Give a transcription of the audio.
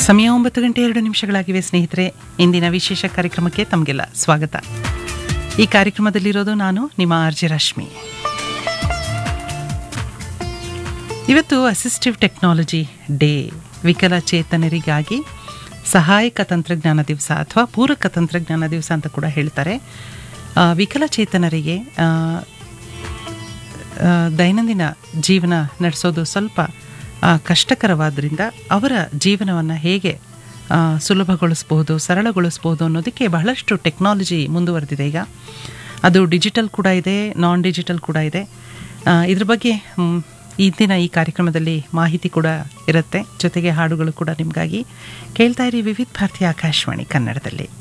ಸಮಯ ಒಂಬತ್ತು ಗಂಟೆ ಎರಡು ನಿಮಿಷಗಳಾಗಿವೆ ಸ್ನೇಹಿತರೆ ಇಂದಿನ ವಿಶೇಷ ಕಾರ್ಯಕ್ರಮಕ್ಕೆ ತಮಗೆಲ್ಲ ಸ್ವಾಗತ ಈ ಕಾರ್ಯಕ್ರಮದಲ್ಲಿರೋದು ನಾನು ನಿಮ್ಮ ಆರ್ ಜೆ ರಶ್ಮಿ ಇವತ್ತು ಅಸಿಸ್ಟಿವ್ ಟೆಕ್ನಾಲಜಿ ಡೇ ವಿಕಲಚೇತನರಿಗಾಗಿ ಸಹಾಯಕ ತಂತ್ರಜ್ಞಾನ ದಿವಸ ಅಥವಾ ಪೂರಕ ತಂತ್ರಜ್ಞಾನ ದಿವಸ ಅಂತ ಕೂಡ ಹೇಳ್ತಾರೆ ಆ, ವಿಕಲಚೇತನರಿಗೆ ಆ, ಆ, ದೈನಂದಿನ ಜೀವನ ನಡೆಸೋದು ಸ್ವಲ್ಪ ಆ, ಕಷ್ಟಕರವಾದ್ದರಿಂದ ಅವರ ಜೀವನವನ್ನು ಹೇಗೆ ಆ, ಸುಲಭಗೊಳಿಸ್ಬೋದು ಸರಳಗೊಳಿಸ್ಬೋದು ಅನ್ನೋದಕ್ಕೆ ಬಹಳಷ್ಟು ಟೆಕ್ನಾಲಜಿ ಮುಂದುವರೆದಿದೆ ಈಗ ಅದು ಡಿಜಿಟಲ್ ಕೂಡ ಇದೆ ನಾನ್ ಡಿಜಿಟಲ್ ಕೂಡ ಇದೆ ಆ, ಇದ್ರ ಬಗ್ಗೆ ಮ್, ಇಂದಿನ ಈ ಕಾರ್ಯಕ್ರಮದಲ್ಲಿ ಮಾಹಿತಿ ಕೂಡ ಇರುತ್ತೆ ಜೊತೆಗೆ ಹಾಡುಗಳು ಕೂಡ ನಿಮಗಾಗಿ ಕೇಳ್ತಾ ಇರಿ ವಿವಿಧ ಭಾರತಿ ಆಕಾಶವಾಣಿ ಕನ್ನಡದಲ್ಲಿ